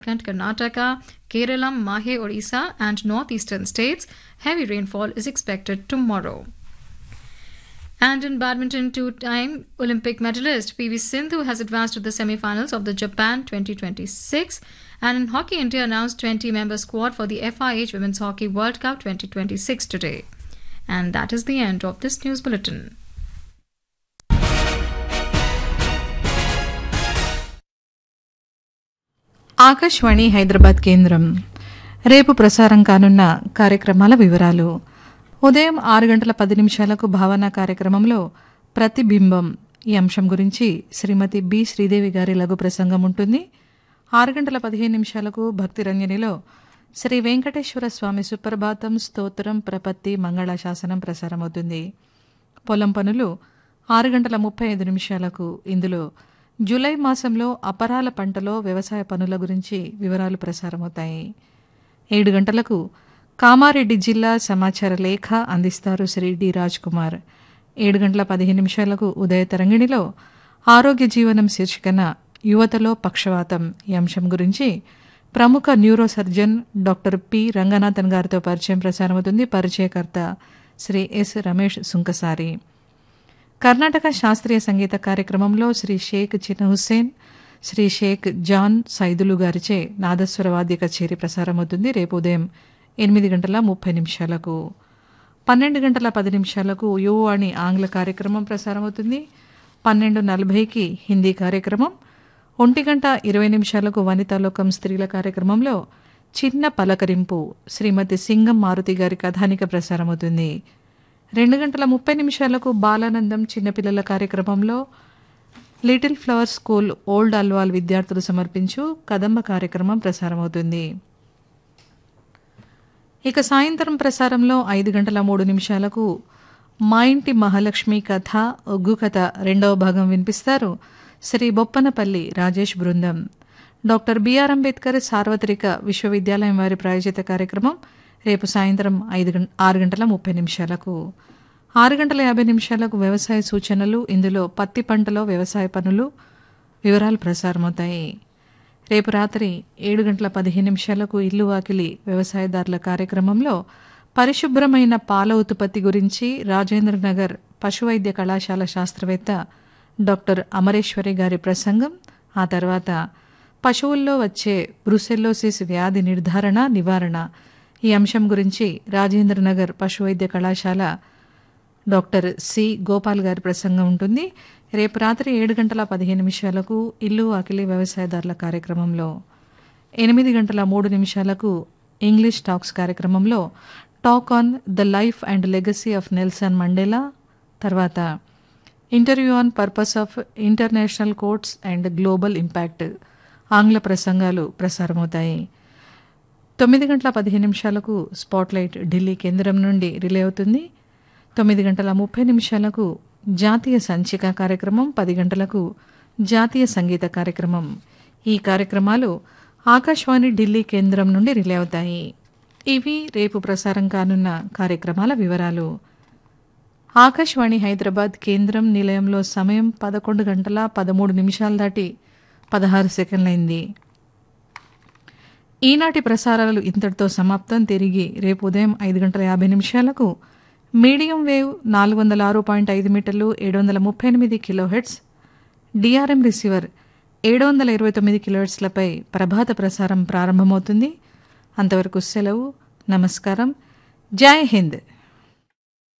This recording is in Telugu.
and Karnataka, Kerala, Mahe, Odisha, and northeastern states. Heavy rainfall is expected tomorrow. And in badminton, two time Olympic medalist PV Sindhu has advanced to the semi finals of the Japan 2026. And in hockey, India announced 20 member squad for the FIH Women's Hockey World Cup 2026 today. And that is the end of this news bulletin. Akashvani Hyderabad కేంద్రం రేపు ప్రసారం కానున్న కార్యక్రమాల వివరాలు ఉదయం ఆరు గంటల పది నిమిషాలకు భావన కార్యక్రమంలో ప్రతిబింబం ఈ అంశం గురించి శ్రీమతి బి శ్రీదేవి గారి లఘు ప్రసంగం ఉంటుంది ఆరు గంటల పదిహేను నిమిషాలకు భక్తి రంజనిలో శ్రీ వెంకటేశ్వర స్వామి సుప్రభాతం స్తోత్రం ప్రపత్తి మంగళాశాసనం ప్రసారమవుతుంది పొలం పనులు ఆరు గంటల ముప్పై ఐదు నిమిషాలకు ఇందులో జూలై మాసంలో అపరాల పంటలో వ్యవసాయ పనుల గురించి వివరాలు ప్రసారమవుతాయి ఏడు గంటలకు కామారెడ్డి జిల్లా సమాచార లేఖ అందిస్తారు శ్రీ డి రాజ్ కుమార్ ఏడు గంటల పదిహేను నిమిషాలకు ఉదయ తరంగిణిలో ఆరోగ్య జీవనం శీర్షికన యువతలో పక్షవాతం ఈ అంశం గురించి ప్రముఖ neuro surgeon doctor P Ranganathan గారితో పరిచయం ప్రసారమవుతుంది పరిచయకర్త శ్రీ ఎస్ రమేష్ సుంకసారి కర్ణాటక శాస్త్రీయ సంగీత కార్యక్రమంలో శ్రీ షేక్ చిన్న హుస్సేన్ శ్రీ షేక్ జాన్ సైదులు గారిచే నాదస్వర వాద్య కచేరీ ప్రసారమవుతుంది రేపు ఉదయం ఎనిమిది గంటల ముప్పై నిమిషాలకు పన్నెండు గంటల పది నిమిషాలకు యువవాణి ఆంగ్ల కార్యక్రమం ప్రసారమవుతుంది పన్నెండు నలభైకి హిందీ కార్యక్రమం ఒంటి గంట ఇరవై నిమిషాలకు వనితాలోకం స్త్రీల కార్యక్రమంలో చిన్న పలకరింపు శ్రీమతి సింగం మారుతి గారి కథానిక ప్రసారమవుతుంది రెండు గంటల ముప్పై నిమిషాలకు బాలానందం చిన్నపిల్లల కార్యక్రమంలో little flower school old Alwal విద్యార్థులు సమర్పించు కదంబ కార్యక్రమం ప్రసారమవుతుంది ఇక సాయంత్రం ప్రసారంలో ఐదు గంటల మూడు నిమిషాలకు మా ఇంటి మహాలక్ష్మి కథ ఒగ్గు కథ రెండవ భాగం వినిపిస్తారు శ్రీ బొప్పనపల్లి రాజేష్ బృందం డాక్టర్ బిఆర్ అంబేద్కర్ సార్వత్రిక విశ్వవిద్యాలయం వారి ప్రాయోజిత కార్యక్రమం రేపు సాయంత్రం ఐదు గం ఆరు గంటల ముప్పై నిమిషాలకు ఆరు గంటల యాభై నిమిషాలకు వ్యవసాయ సూచనలు ఇందులో పత్తి పంటలో వ్యవసాయ పనులు వివరాలు ప్రసారమవుతాయి రేపు రాత్రి ఏడు గంటల పదిహేను నిమిషాలకు ఇల్లు వాకిలి వ్యవసాయదారుల కార్యక్రమంలో పరిశుభ్రమైన పాల ఉత్పత్తి గురించి రాజేంద్ర నగర్ పశువైద్య కళాశాల శాస్త్రవేత్త డాక్టర్ అమరేశ్వరి గారి ప్రసంగం ఆ తర్వాత పశువుల్లో వచ్చే బ్రుసెల్లోసిస్ వ్యాధి నిర్ధారణ నివారణ ఈ అంశం గురించి రాజేంద్ర నగర్ పశువైద్య కళాశాల డాక్టర్ సి గోపాల్ గారి ప్రసంగం ఉంటుంది రేపు రాత్రి ఏడు గంటల పదిహేను నిమిషాలకు ఇల్లు అఖిలి వ్యవసాయదారుల కార్యక్రమంలో ఎనిమిది గంటల మూడు నిమిషాలకు ఇంగ్లీష్ టాక్స్ కార్యక్రమంలో talk on the life and legacy of Nelson Mandela తర్వాత interview on purpose of international courts and global impact ఆంగ్ల ప్రసంగాలు ప్రసారమవుతాయి తొమ్మిది గంటల పదిహేను నిమిషాలకు స్పాట్లైట్ ఢిల్లీ కేంద్రం నుండి రిలే అవుతుంది తొమ్మిది గంటల ముప్పై నిమిషాలకు జాతీయ సంచిక కార్యక్రమం పది గంటలకు జాతీయ సంగీత కార్యక్రమం ఈ కార్యక్రమాలు ఆకాశవాణి ఢిల్లీ కేంద్రం నుండి రిలే అవుతాయి ఇవి రేపు ప్రసారం కానున్న కార్యక్రమాల వివరాలు ఆకాశవాణి హైదరాబాద్ కేంద్రం నిలయంలో సమయం పదకొండు గంటల పదమూడు నిమిషాలు దాటి పదహారు సెకండ్లైంది ఈనాటి ప్రసారాలు ఇంతటితో సమాప్తం తిరిగి రేపు ఉదయం ఐదు గంటల యాభై నిమిషాలకు మీడియం వేవ్ నాలుగు వందల ఆరు పాయింట్ ఐదు మీటర్లు ఏడు వందల ముప్పై ఎనిమిది కిలోహెడ్స్ డిఆర్ఎం రిసీవర్ ఏడు వందల ఇరవై తొమ్మిది కిలోహెడ్స్లపై ప్రభాత ప్రసారం ప్రారంభమవుతుంది అంతవరకు సెలవు నమస్కారం జై హింద్